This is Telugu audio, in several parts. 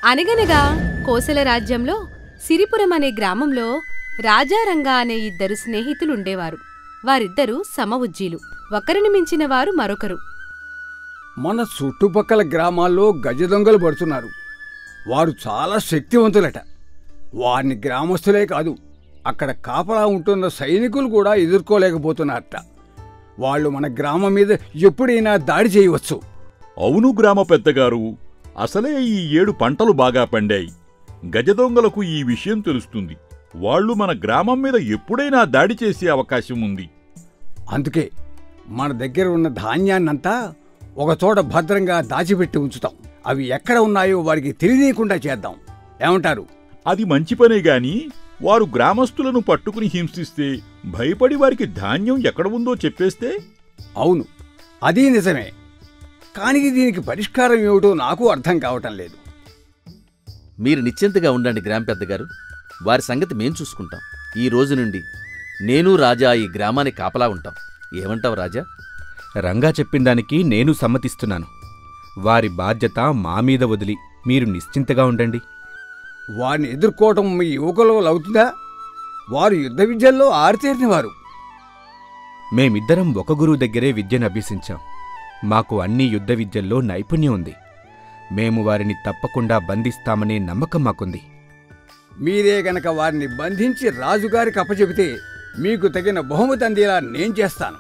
అనగనగా కోసల రాజ్యంలో సిరిపురం అనే గ్రామంలో రాజారంగా అనే ఇద్దరు స్నేహితులుండేవారు వారిద్దరూ సమవుజ్జీలు ఒకరిని మించిన వారు మరొకరు మన చుట్టుపక్కల గ్రామాల్లో గజ దొంగలు పడుతున్నారు వారు చాలా శక్తివంతులట వారిని గ్రామస్తులే కాదు అక్కడ కాపలా ఉంటున్న సైనికులు కూడా ఎదుర్కోలేకపోతున్నారట వాళ్ళు మన గ్రామం మీద ఎప్పుడైనా దాడి చేయవచ్చు అవును గ్రామ పెద్దగారు అసలే ఈ ఏడు పంటలు బాగా పండాయి గజదొంగలకు ఈ విషయం తెలుస్తుంది వాళ్ళు మన గ్రామం మీద ఎప్పుడైనా దాడి చేసే అవకాశం ఉంది అందుకే మన దగ్గర ఉన్న ధాన్యాన్నంతా ఒకచోట భద్రంగా దాచిపెట్టి ఉంచుతాం అవి ఎక్కడ ఉన్నాయో వారికి తెలియకుండా చేద్దాం ఏమంటారు అది మంచి పనే గాని వారు గ్రామస్తులను పట్టుకుని హింసిస్తే భయపడి వారికి ధాన్యం ఎక్కడ ఉందో చెప్పేస్తే అవును అదీ నిజమే కానీ దీనికి పరిష్కారం ఏమిటో నాకు అర్థం కావటం లేదు మీరు నిశ్చింతగా ఉండండి గ్రామ పెద్దగారు వారి సంగతి మేం చూసుకుంటాం ఈ రోజు నుండి నేను రాజా ఈ గ్రామానికి కాపలా ఉంటాం ఏమంటావు రాజా రంగా చెప్పిన దానికి నేను సమ్మతిస్తున్నాను వారి బాధ్యత మా మీద వదిలి మీరు నిశ్చింతగా ఉండండి వారిని ఎదుర్కోవటం మీ యువకుల అవుతుందా వారు యుద్ధ విద్యల్లో ఆరితేరిన వారు మేమిద్దరం ఒక గురువు దగ్గరే విద్యను అభ్యసించాం మాకు అన్ని యుద్ధ విద్యల్లో నైపుణ్యం ఉంది మేము వారిని తప్పకుండా బంధిస్తామనే నమ్మకం మాకుంది మీరే గనక వారిని బంధించి రాజుగారికి అప్పచెబితే మీకు తగిన బహుమతి అందేలా నేను చేస్తాను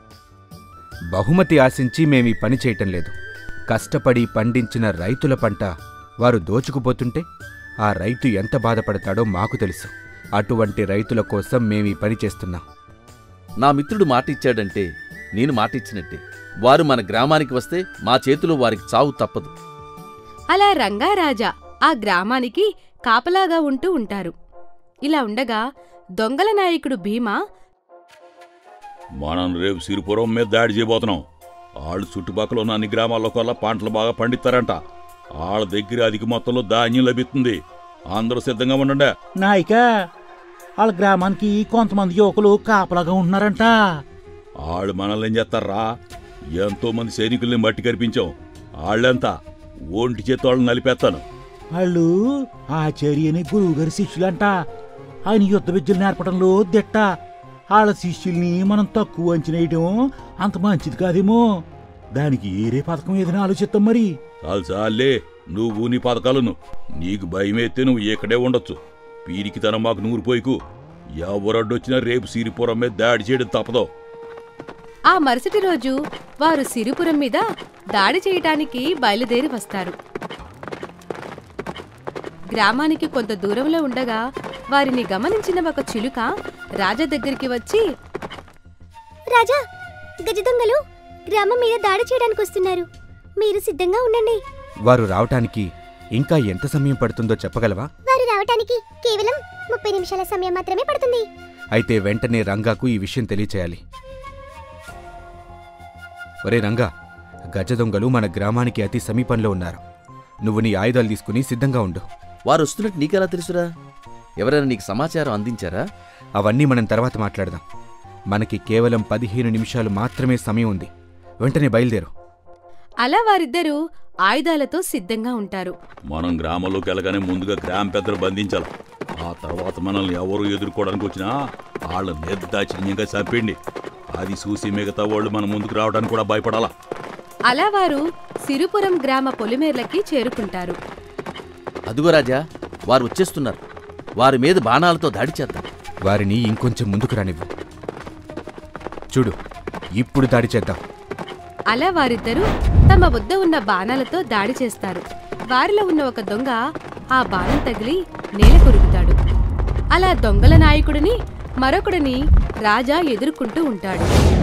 బహుమతి ఆశించి మేమీ పని చేయటం లేదు కష్టపడి పండించిన రైతుల పంట వారు దోచుకుపోతుంటే ఆ రైతు ఎంత బాధపడతాడో మాకు తెలుసు అటువంటి రైతుల కోసం మేమీ పని చేస్తున్నాం నా మిత్రుడు మాట ఇచ్చాడంటే నేను మాట ఇచ్చినట్టే వారు మన గ్రామానికి వస్తే మా చేతిలో వారికి చావు తప్పదు అలా రంగారాజా ఆ గ్రామానికి కాపలాగా ఉంటూ ఉంటారు ఇలా ఉండగా దొంగల నాయకుడు భీమా మనం రేపు సిరిపురం మీద దాడి చేయబోతున్నాం వాళ్ళు చుట్టుపక్కల ఉన్న అన్ని గ్రామాల్లో కల్లా పంటలు బాగా పండిస్తారంట వాళ్ళ దగ్గర అధిక మొత్తంలో ధాన్యం లభిస్తుంది అందరూ సిద్ధంగా ఉండండి నాయిక వాళ్ళ గ్రామానికి కొంతమంది యువకులు కాపలాగా ఉంటున్నారంట వాళ్ళు మనల్ని ఏం చేస్తారా ఎంతో మంది సైనికుల్ని మట్టి కనిపించాం వాళ్ళంతా ఒంటి చేతి వాళ్ళని నలిపేస్తాను వాళ్ళు ఆచార్యని గురువుగారి శిష్యులంట ఆయన యుద్ధ విద్యలు నేర్పడంలో దిట్ట వాళ్ళ శిష్యుల్ని మనం తక్కువ అంచనేయటం అంత మంచిది కాదేమో దానికి ఏరే పథకం ఏదైనా ఆలోచిస్తాం మరి చాలు చాలే నువ్వు నీ పథకాలను నీకు భయమైతే నువ్వు ఇక్కడే ఉండొచ్చు పీరికి తన మాకు నూరిపోయికు ఎవరడ్డొచ్చినా రేపు సిరిపురం మీద దాడి చేయడం తప్పదు ఆ మరుసటి రోజు వారు సిరిపురం మీద దాడి చేయటానికి బయలుదేరి వస్తారు గ్రామానికి కొంత దూరంలో ఉండగా వారిని గమనించిన ఒక చిలుక రాజా దగ్గరికి వచ్చి రాజా గజ దొంగలు గ్రామం మీద దాడి చేయడానికి వస్తున్నారు మీరు సిద్ధంగా ఉండండి వారు రావటానికి ఇంకా ఎంత సమయం పడుతుందో చెప్పగలవా వారు రావటానికి కేవలం ముప్పై నిమిషాల సమయం మాత్రమే పడుతుంది అయితే వెంటనే రంగాకు ఈ విషయం తెలియచేయాలి ఒరే రంగా గజ దొంగలు మన గ్రామానికి అతి సమీపంలో ఉన్నారు నువ్వు నీ ఆయుధాలు తీసుకుని సిద్ధంగా ఉండు వారు వస్తున్నట్టు నీకెలా తెలుసురా ఎవరైనా నీకు సమాచారం అందించారా అవన్నీ మనం తర్వాత మాట్లాడదాం మనకి కేవలం పదిహేను నిమిషాలు మాత్రమే సమయం ఉంది వెంటనే బయలుదేరు అలా వారిద్దరూ ఆయుధాలతో సిద్ధంగా ఉంటారు మనం గ్రామంలోకి వెళ్ళగానే ముందుగా గ్రామ పెద్దలు బంధించాలి ఆ తర్వాత మనల్ని ఎవరు ఎదుర్కోవడానికి వచ్చినా వాళ్ళ నిర్దాచిన్యంగా చంపండి అది చూసి మిగతా వాళ్ళు మన ముందుకు రావడానికి కూడా భయపడాలా అలా వారు సిరిపురం గ్రామ పొలిమేర్లకి చేరుకుంటారు అదుగో రాజా వారు వచ్చేస్తున్నారు వారి మీద బాణాలతో దాడి చేద్దాం వారిని ఇంకొంచెం ముందుకు రానివ్వు చూడు ఇప్పుడు దాడి చేద్దాం అలా వారిద్దరూ తమ వద్ద ఉన్న బాణాలతో దాడి చేస్తారు వారిలో ఉన్న ఒక దొంగ ఆ బాణం తగిలి నేల కొరుకుతాడు అలా దొంగల నాయకుడిని మరొకడిని రాజా ఎదుర్కొంటూ ఉంటాడు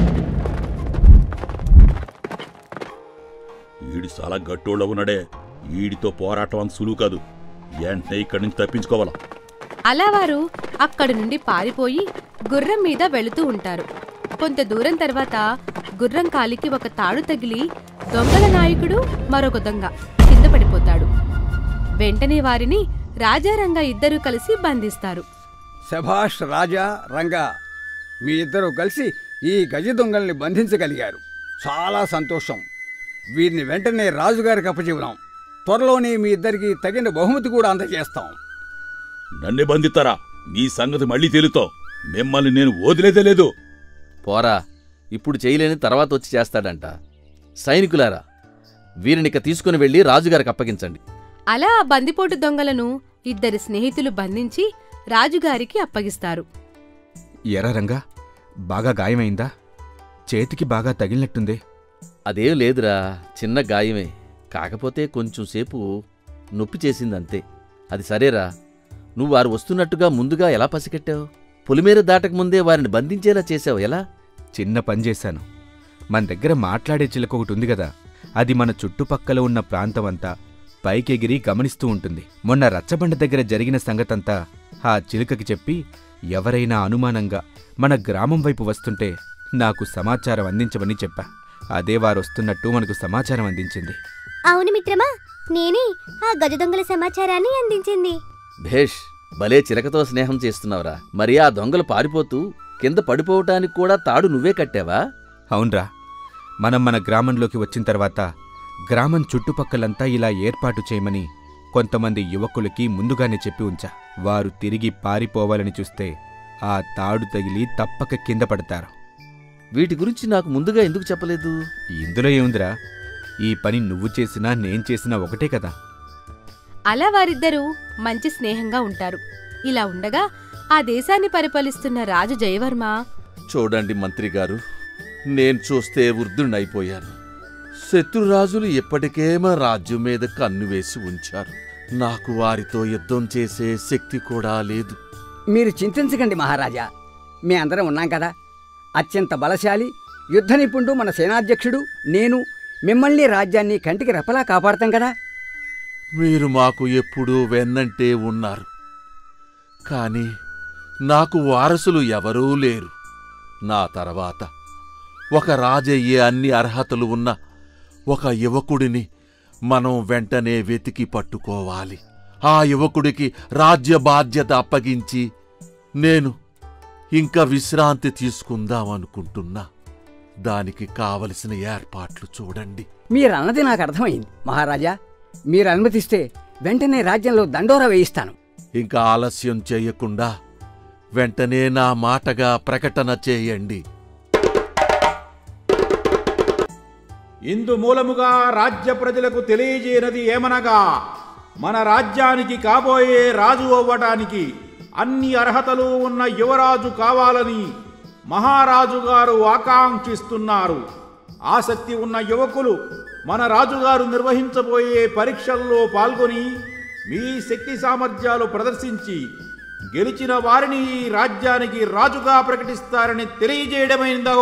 ఈడు చాలా గట్టోళ్ళ ఉన్నాడే ఈడితో పోరాటం అంత సులువు కాదు వెంటనే ఇక్కడి నుంచి తప్పించుకోవాలా అలా వారు అక్కడి నుండి పారిపోయి గుర్రం మీద వెళుతూ ఉంటారు కొంత దూరం తర్వాత గుర్రం కాలికి ఒక తాడు తగిలి దొంగల నాయకుడు మరొక దొంగ కింద పడిపోతాడు వెంటనే వారిని రాజారంగా ఇద్దరూ కలిసి బంధిస్తారు శభాష్ రాజా రంగా మీ ఇద్దరూ కలిసి ఈ గజ దొంగల్ని బంధించగలిగారు చాలా సంతోషం వీరిని వెంటనే రాజుగారికి అప్పచెబుదాం త్వరలోనే మీ ఇద్దరికి తగిన బహుమతి కూడా అందజేస్తాం నన్నే బంధిస్తారా మీ సంగతి మళ్ళీ తేలుతో మిమ్మల్ని నేను వదిలేదే లేదు పోరా ఇప్పుడు చేయలేని తర్వాత వచ్చి చేస్తాడంట సైనికులారా వీరినిక తీసుకుని వెళ్ళి రాజుగారికి అప్పగించండి అలా ఆ బందిపోటు దొంగలను ఇద్దరి స్నేహితులు బంధించి రాజుగారికి అప్పగిస్తారు ఎరా రంగా బాగా గాయమైందా చేతికి బాగా తగిలినట్టుందే అదేం లేదురా చిన్న గాయమే కాకపోతే కొంచెం సేపు నొప్పి చేసిందంతే అది సరేరా నువ్వు వారు వస్తున్నట్టుగా ముందుగా ఎలా పసిగట్టావు పొలిమేర దాటకముందే వారిని బంధించేలా చేశావు ఎలా చిన్న పని చేశాను మన దగ్గర మాట్లాడే చిలక ఒకటి ఉంది కదా అది మన చుట్టుపక్కల ఉన్న ప్రాంతమంతా పైకెగిరి గమనిస్తూ ఉంటుంది మొన్న రచ్చబండ దగ్గర జరిగిన సంగతంతా ఆ చిలుకకి చెప్పి ఎవరైనా అనుమానంగా మన గ్రామం వైపు వస్తుంటే నాకు సమాచారం అందించమని చెప్పా అదే వారొస్తున్నట్టు మనకు సమాచారం అందించింది అవును మిత్రమా నేనే ఆ గజ దొంగల సమాచారాన్ని అందించింది భేష్ భలే చిలకతో స్నేహం చేస్తున్నావురా మరి ఆ దొంగలు పారిపోతూ కింద పడిపోవటానికి కూడా తాడు నువ్వే కట్టావా అవునరా మనం మన గ్రామంలోకి వచ్చిన తర్వాత గ్రామం చుట్టుపక్కలంతా ఇలా ఏర్పాటు చేయమని కొంతమంది యువకులకి ముందుగానే చెప్పి ఉంచా వారు తిరిగి పారిపోవాలని చూస్తే ఆ తాడు తగిలి తప్పక కింద పడతారు వీటి గురించి నాకు ముందుగా ఎందుకు చెప్పలేదు ఇందులో ఏముందిరా ఈ పని నువ్వు చేసినా నేను చేసినా ఒకటే కదా అలా వారిద్దరూ మంచి స్నేహంగా ఉంటారు ఇలా ఉండగా ఆ దేశాన్ని పరిపాలిస్తున్న రాజు జయవర్మ చూడండి మంత్రి గారు నేను చూస్తే వృద్ధుణ్ణైపోయాను శత్రురాజులు ఇప్పటికే మా రాజ్యం మీద కన్ను వేసి ఉంచారు నాకు వారితో యుద్ధం చేసే శక్తి కూడా లేదు మీరు చింతించకండి మహారాజా మీ అందరం ఉన్నాం కదా అత్యంత బలశాలి యుద్ధ నిపుణుడు మన సేనాధ్యక్షుడు నేను మిమ్మల్ని రాజ్యాన్ని కంటికి రెప్పలా కాపాడతాం కదా మీరు మాకు ఎప్పుడూ వెన్నంటే ఉన్నారు కాని నాకు వారసులు ఎవరూ లేరు నా తర్వాత ఒక రాజయ్యే అన్ని అర్హతలు ఉన్న ఒక యువకుడిని మనం వెంటనే వెతికి పట్టుకోవాలి ఆ యువకుడికి రాజ్య బాధ్యత అప్పగించి నేను ఇంకా విశ్రాంతి తీసుకుందామనుకుంటున్నా దానికి కావలసిన ఏర్పాట్లు చూడండి మీరన్నది నాకు అర్థమైంది మహారాజా మీరు అనుమతిస్తే వెంటనే రాజ్యంలో దండోరా వేయిస్తాను ఇంకా ఆలస్యం చేయకుండా వెంటనే నా మాటగా ప్రకటన చేయండి ఇందు మూలముగా రాజ్య ప్రజలకు తెలియజేయనది ఏమనగా మన రాజ్యానికి కాబోయే రాజు అవ్వటానికి అన్ని అర్హతలు ఉన్న యువరాజు కావాలని మహారాజు గారు ఆకాంక్షిస్తున్నారు ఆసక్తి ఉన్న యువకులు మన రాజుగారు నిర్వహించబోయే పరీక్షల్లో పాల్గొని మీ శక్తి సామర్థ్యాలు ప్రదర్శించి గెలిచిన వారిని ఈ రాజ్యానికి రాజుగా ప్రకటిస్తారని తెలియజేయడమైందో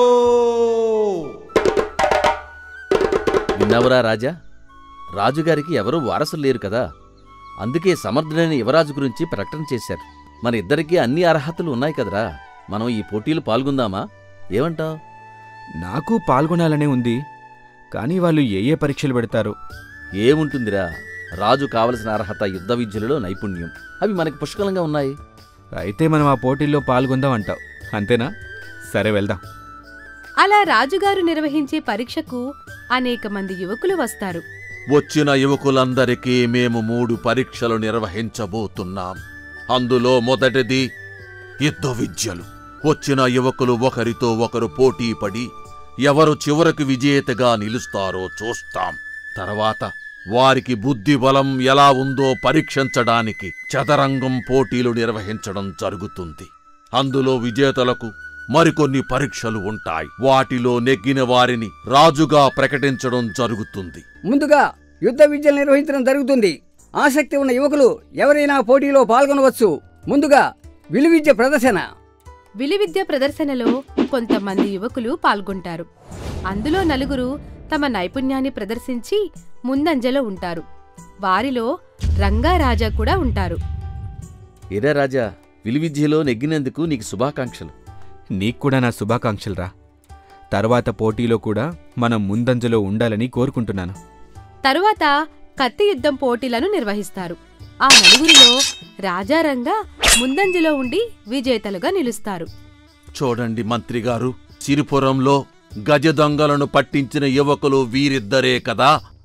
విన్నావురా రాజా రాజుగారికి ఎవరూ వారసులు లేరు కదా అందుకే సమర్థుడైన యువరాజు గురించి ప్రకటన చేశారు మన ఇద్దరికీ అన్ని అర్హతలు ఉన్నాయి కదరా మనం ఈ పోటీలు పాల్గొందామా ఏమంటావ్ నాకు పాల్గొనాలనే ఉంది కానీ వాళ్ళు ఏ ఏ పరీక్షలు పెడతారు ఏముంటుందిరా రాజు కావలసిన అర్హత యుద్ధ విద్యలలో నైపుణ్యం అవి మనకి పుష్కలంగా ఉన్నాయి అయితే మనం ఆ పోటీల్లో పాల్గొందాం అంటావు అంతేనా సరే వెళ్దాం అలా రాజుగారు నిర్వహించే పరీక్షకు అనేక మంది యువకులు వస్తారు వచ్చిన యువకులందరికీ మేము మూడు పరీక్షలు నిర్వహించబోతున్నాం అందులో మొదటిది యుద్ధ విద్యలు వచ్చిన యువకులు ఒకరితో ఒకరు పోటీ పడి ఎవరు చివరకు విజేతగా నిలుస్తారో చూస్తాం తర్వాత వారికి బుద్ధి బలం ఎలా ఉందో పరీక్షించడానికి చదరంగం పోటీలు నిర్వహించడం జరుగుతుంది అందులో విజేతలకు మరికొన్ని పరీక్షలు ఉంటాయి వాటిలో నెగ్గిన వారిని రాజుగా ప్రకటించడం జరుగుతుంది ముందుగా యుద్ధ విద్యలు నిర్వహించడం జరుగుతుంది ఆసక్తి ఉన్న యువకులు ఎవరైనా పోటీలో పాల్గొనవచ్చు ముందుగా విలువిద్య ప్రదర్శన విలువిద్య ప్రదర్శనలో కొంతమంది యువకులు పాల్గొంటారు అందులో నలుగురు తమ నైపుణ్యాన్ని ప్రదర్శించి ముందంజలో ఉంటారు వారిలో రంగారాజా కూడా ఉంటారు ఇరే రాజా విలువిద్యలో నెగ్గినందుకు నీకు శుభాకాంక్షలు నీకు కూడా నా శుభాకాంక్షలురా తర్వాత పోటీలో కూడా మనం ముందంజలో ఉండాలని కోరుకుంటున్నాను తరువాత కత్తి యుద్ధం పోటీలను నిర్వహిస్తారు ఆ నలుగురిలో రాజారంగా ముందంజలో ఉండి విజేతలుగా నిలుస్తారు చూడండి మంత్రిగారు సిరిపురంలో గజ దొంగలను పట్టించిన యువకులు వీరిద్దరే కదా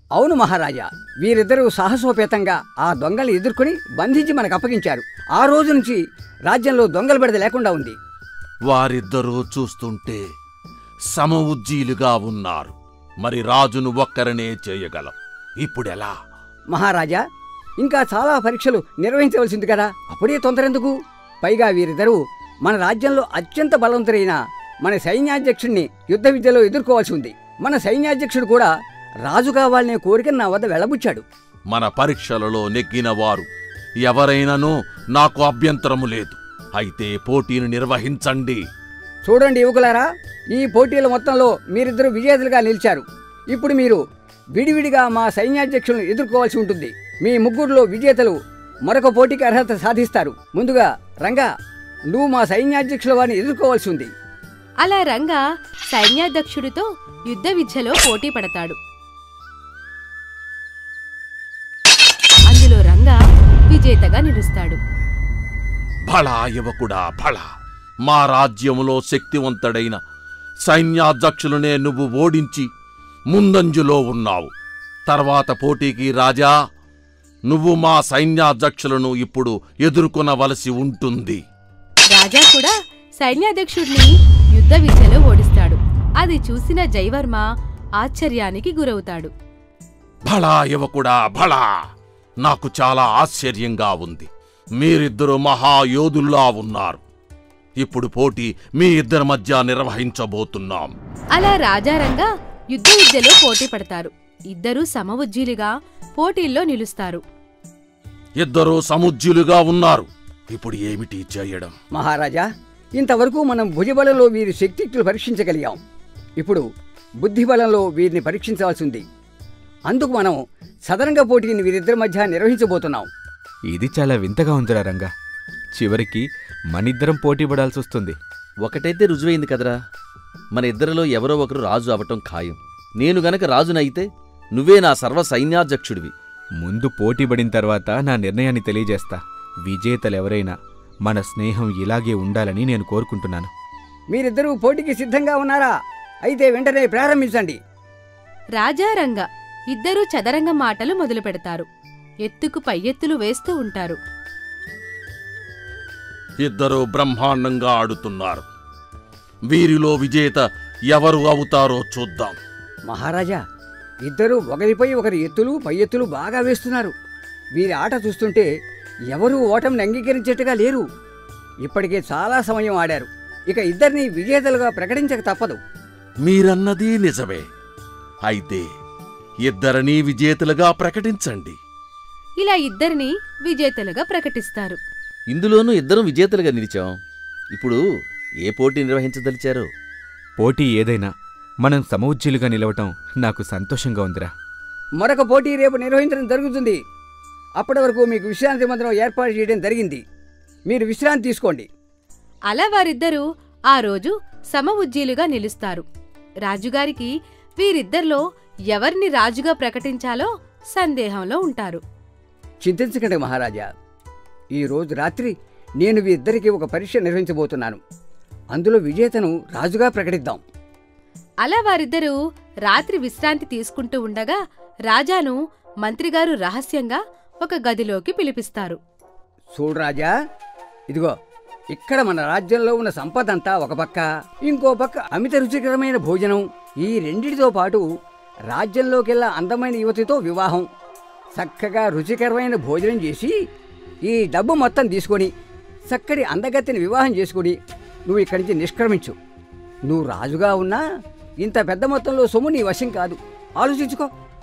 అవును మహారాజా వీరిద్దరూ సాహసోపేతంగా ఆ దొంగల్ని ఎదుర్కొని బంధించి మనకు అప్పగించారు ఆ రోజు నుంచి రాజ్యంలో దొంగల బెడద లేకుండా ఉంది వారిద్దరూ చూస్తుంటే సమఉజ్జీలుగా ఉన్నారు మరి రాజును ఒక్కరనే చేయగలం ఇప్పుడెలా మహారాజా ఇంకా చాలా పరీక్షలు నిర్వహించవలసింది కదా అప్పుడే తొందరెందుకు పైగా వీరిద్దరూ మన రాజ్యంలో అత్యంత బలవంతులైన మన సైన్యాధ్యక్షుడిని యుద్ధ విద్యలో ఎదుర్కోవాల్సి ఉంది మన సైన్యాధ్యక్షుడు కూడా రాజు కావాలనే కోరిక నా వద్ద వెళ్ళబుచ్చాడు మన పరీక్షలలో నెగ్గిన వారు ఎవరైనానూ నాకు అభ్యంతరము లేదు అయితే పోటీని నిర్వహించండి చూడండి యువకులారా ఈ పోటీల మొత్తంలో మీరిద్దరూ విజేతలుగా నిలిచారు ఇప్పుడు మీరు విడివిడిగా మా సైన్యాధ్యక్షులను ఎదుర్కోవాల్సి ఉంటుంది మీ ముగ్గురులో విజేతలు మరొక పోటీకి అర్హత సాధిస్తారు ముందుగా రంగా నువ్వు మా సైన్యాధ్యక్షుల వారిని ఎదుర్కోవాల్సి ఉంది అలా రంగా సైన్యాధ్యక్షుడితో యుద్ధ విద్యలో పోటీ పడతాడు అందులో రంగా విజేతగా నిలుస్తాడు భళా యువకుడా భళా మా రాజ్యములో శక్తివంతుడైన సైన్యాధ్యక్షులనే నువ్వు ఓడించి ముందంజులో ఉన్నావు తర్వాత పోటీకి రాజా నువ్వు మా సైన్యాధ్యక్షులను ఇప్పుడు ఎదుర్కొనవలసి ఉంటుంది రాజా కూడా సైన్యాధ్యక్షుడిని యుద్ధ విద్యలో ఓడిస్తాడు అది చూసిన జైవర్మ ఆశ్చర్యానికి గురవుతాడు భళా యువకుడా భళా నాకు చాలా ఆశ్చర్యంగా ఉంది మీరిద్దరు మహాయోధుల్లా ఉన్నారు ఇప్పుడు పోటీ మీ ఇద్దరి మధ్య నిర్వహించబోతున్నాం అలా రాజారంగా యుద్ధ విద్యలో పోటీ పడతారు ఇద్దరూ సమవుజ్జీలుగా పోటీల్లో నిలుస్తారు ఇద్దరూ సముజ్జులుగా ఉన్నారు ఇప్పుడు ఏమిటి చేయడం మహారాజా ఇంతవరకు మనం భుజబలంలో వీరి శక్తియుక్తులు పరీక్షించగలిగాం ఇప్పుడు బుద్ధి బలంలో వీరిని పరీక్షించవలసి ఉంది అందుకు మనం సదరంగ పోటీని వీరిద్దరి మధ్య నిర్వహించబోతున్నాం ఇది చాలా వింతగా ఉందిరా రంగా చివరికి మనిద్దరం పోటీ పడాల్సి వస్తుంది ఒకటైతే రుజువైంది కదరా మన ఇద్దరిలో ఎవరో ఒకరు రాజు అవటం ఖాయం నేను గనక రాజునైతే నువ్వే నా సర్వ సైన్యాధ్యక్షుడివి ముందు పోటీ పడిన తర్వాత నా నిర్ణయాన్ని తెలియజేస్తా విజేతలెవరైనా మన స్నేహం ఇలాగే ఉండాలని నేను కోరుకుంటున్నాను మీరిద్దరూ పోటీకి సిద్ధంగా ఉన్నారా అయితే వెంటనే ప్రారంభించండి రాజారంగ ఇద్దరూ చదరంగ మాటలు మొదలు పెడతారు ఎత్తుకు పై ఎత్తులు వేస్తూ ఉంటారు ఇద్దరూ బ్రహ్మాండంగా ఆడుతున్నారు వీరిలో విజేత ఎవరు అవుతారో చూద్దాం మహారాజా ఇద్దరూ ఒకరిపై ఒకరి ఎత్తులు పై ఎత్తులు బాగా వేస్తున్నారు వీరి ఆట చూస్తుంటే ఎవరూ ఓటమిని అంగీకరించేట్టుగా లేరు ఇప్పటికే చాలా సమయం ఆడారు ఇక ఇద్దరిని విజేతలుగా ప్రకటించక తప్పదు మీరన్నది నిజమే అయితే ఇద్దరినీ విజేతలుగా ప్రకటించండి ఇలా ఇద్దరిని విజేతలుగా ప్రకటిస్తారు ఇందులోనూ ఇద్దరం విజేతలుగా నిలిచాం ఇప్పుడు ఏ పోటీ నిర్వహించదలిచారో పోటీ ఏదైనా మనం సమౌజ్జీలుగా నిలవటం నాకు సంతోషంగా ఉందిరా మరొక పోటీ రేపు నిర్వహించడం జరుగుతుంది అప్పటి వరకు మీకు విశ్రాంతి మందిరం ఏర్పాటు చేయడం జరిగింది మీరు విశ్రాంతి తీసుకోండి అలా వారిద్దరూ ఆ రోజు సమవుజ్జీలుగా నిలుస్తారు రాజుగారికి వీరిద్దరిలో ఎవరిని రాజుగా ప్రకటించాలో సందేహంలో ఉంటారు చింతించకండి మహారాజా ఈ రోజు రాత్రి నేను మీ ఇద్దరికి ఒక పరీక్ష నిర్వహించబోతున్నాను అందులో విజేతను రాజుగా ప్రకటిద్దాం అలా వారిద్దరూ రాత్రి విశ్రాంతి తీసుకుంటూ ఉండగా రాజాను మంత్రిగారు రహస్యంగా ఒక గదిలోకి పిలిపిస్తారు చూడు రాజా ఇదిగో ఇక్కడ మన రాజ్యంలో ఉన్న సంపద అంతా ఒక పక్క ఇంకో పక్క అమిత రుచికరమైన భోజనం ఈ రెండిటితో పాటు రాజ్యంలోకెల్లా అందమైన యువతితో వివాహం చక్కగా రుచికరమైన భోజనం చేసి ఈ డబ్బు మొత్తం తీసుకొని చక్కటి అందగత్తిని వివాహం చేసుకొని నువ్వు ఇక్కడి నుంచి నిష్క్రమించు నువ్వు రాజుగా ఉన్నా ఇంత పెద్ద మొత్తంలో సొమ్ము నీ వశం కాదు ఆలోచించుకో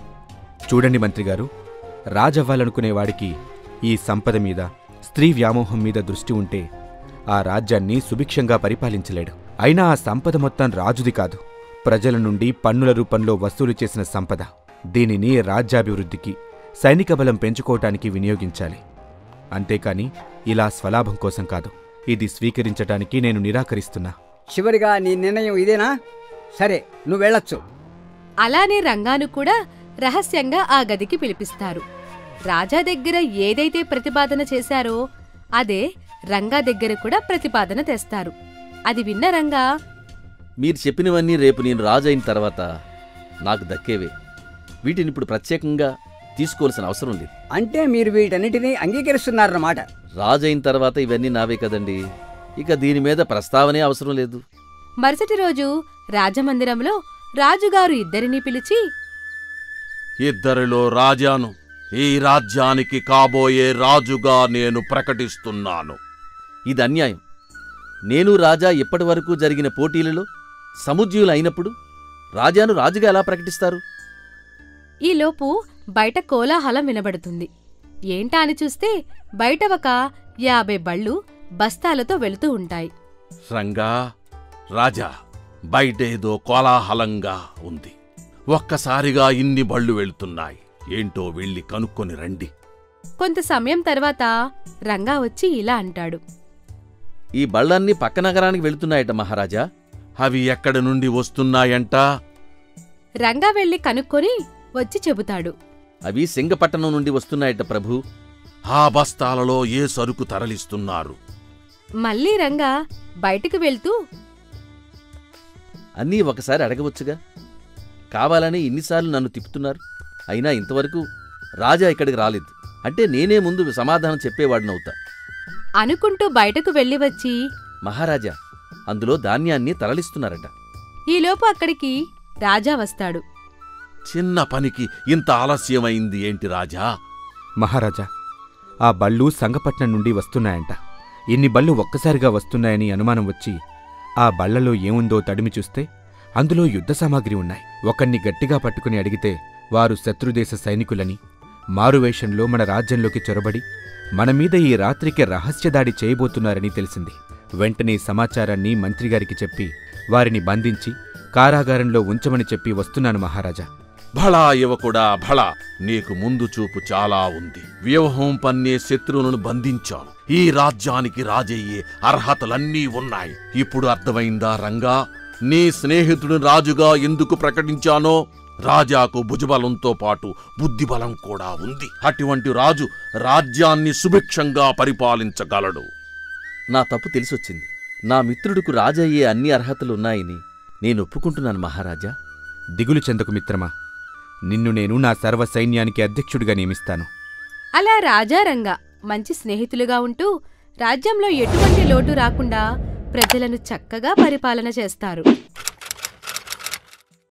చూడండి మంత్రిగారు రాజవ్వాలనుకునేవాడికి ఈ సంపద మీద స్త్రీ వ్యామోహం మీద దృష్టి ఉంటే ఆ రాజ్యాన్ని సుభిక్షంగా పరిపాలించలేడు అయినా ఆ సంపద మొత్తం రాజుది కాదు ప్రజల నుండి పన్నుల రూపంలో వసూలు చేసిన సంపద దీనిని రాజ్యాభివృద్ధికి సైనిక బలం పెంచుకోవటానికి వినియోగించాలి అంతేకాని ఇలా స్వలాభం కోసం కాదు ఇది స్వీకరించటానికి నేను నిరాకరిస్తున్నా చివరిగా నీ నిర్ణయం ఇదేనా సరే నువ్వు వెళ్ళొచ్చు అలానే రంగాను కూడా రహస్యంగా ఆ గదికి పిలిపిస్తారు రాజా దగ్గర ఏదైతే ప్రతిపాదన చేశారో అదే రంగా దగ్గర కూడా ప్రతిపాదన తెస్తారు అది విన్న రంగా మీరు చెప్పినవన్నీ రేపు నేను రాజు అయిన తర్వాత నాకు దక్కేవే వీటిని ఇప్పుడు ప్రత్యేకంగా తీసుకోవాల్సిన అవసరం లేదు అంటే మీరు వీటన్నిటినీ అంగీకరిస్తున్నారన్నమాట రాజు అయిన తర్వాత ఇవన్నీ నావే కదండి ఇక దీని మీద ప్రస్తావనే అవసరం లేదు మరుసటి రోజు రాజమందిరంలో రాజుగారు ఇద్దరినీ పిలిచి ఇద్దరిలో రాజాను ఈ రాజ్యానికి కాబోయే రాజుగా నేను ప్రకటిస్తున్నాను ఇది అన్యాయం నేను రాజా ఇప్పటి వరకు జరిగిన పోటీలలో సముజ్యులు అయినప్పుడు రాజాను రాజుగా ఎలా ప్రకటిస్తారు ఈలోపు బయట కోలాహలం వినబడుతుంది ఏంటా అని చూస్తే బయట ఒక యాభై బళ్ళు బస్తాలతో వెళుతూ ఉంటాయి రంగా రాజా బయటేదో కోలాహలంగా ఉంది ఒక్కసారిగా ఇన్ని బళ్ళు వెళ్తున్నాయి ఏంటో వెళ్ళి కనుక్కొని రండి కొంత సమయం తర్వాత రంగా వచ్చి ఇలా అంటాడు ఈ బళ్ళన్నీ పక్క నగరానికి వెళుతున్నాయట మహారాజా అవి ఎక్కడి నుండి వస్తున్నాయంట రంగా వెళ్లి కనుక్కొని వచ్చి చెబుతాడు అవి సింగపట్టణం నుండి వస్తున్నాయట ప్రభు ఆ బస్తాలలో ఏ సరుకు తరలిస్తున్నారు మళ్ళీ రంగా బయటికి వెళ్తూ అన్నీ ఒకసారి అడగవచ్చుగా కావాలని ఇన్నిసార్లు నన్ను తిప్పుతున్నారు అయినా ఇంతవరకు రాజా ఇక్కడికి రాలేదు అంటే నేనే ముందు సమాధానం చెప్పేవాడినవుతా అనుకుంటూ బయటకు వెళ్లి వచ్చి మహారాజా అందులో ధాన్యాన్ని తరలిస్తున్నారట ఈలోపు అక్కడికి రాజా వస్తాడు చిన్న పనికి ఇంత ఆలస్యమైంది ఏంటి రాజా మహారాజా ఆ బళ్ళు సంగపట్నం నుండి వస్తున్నాయంట ఇన్ని బళ్ళు ఒక్కసారిగా వస్తున్నాయని అనుమానం వచ్చి ఆ బళ్లలో ఏముందో తడిమి చూస్తే అందులో యుద్ధ సామాగ్రి ఉన్నాయి ఒకన్ని గట్టిగా పట్టుకుని అడిగితే వారు శత్రుదేశ సైనికులని మారువేషంలో మన రాజ్యంలోకి చొరబడి మన మీద ఈ రాత్రికి రహస్యదాడి చేయబోతున్నారని తెలిసింది వెంటనే సమాచారాన్ని మంత్రిగారికి చెప్పి వారిని బంధించి కారాగారంలో ఉంచమని చెప్పి వస్తున్నాను మహారాజా భళా యువకుడా భళా నీకు ముందు చూపు చాలా ఉంది వ్యూహం పన్నే శత్రువులను బంధించావు ఈ రాజ్యానికి రాజయ్యే అర్హతలన్నీ ఉన్నాయి ఇప్పుడు అర్థమైందా రంగా నీ స్నేహితుడు రాజుగా ఎందుకు ప్రకటించానో రాజాకు భుజబలంతో పాటు బుద్ధిబలం కూడా ఉంది అటువంటి రాజు రాజ్యాన్ని సుభిక్షంగా పరిపాలించగలడు నా తప్పు తెలిసొచ్చింది నా మిత్రుడికి రాజయ్యే అన్ని అర్హతలున్నాయని నేను ఒప్పుకుంటున్నాను మహారాజా దిగులు చెందకు మిత్రమా నిన్ను నేను నా సర్వ సైన్యానికి అధ్యక్షుడిగా నియమిస్తాను అలా రాజా రంగా మంచి స్నేహితులుగా ఉంటూ రాజ్యంలో ఎటువంటి లోటు రాకుండా ప్రజలను చక్కగా పరిపాలన చేస్తారు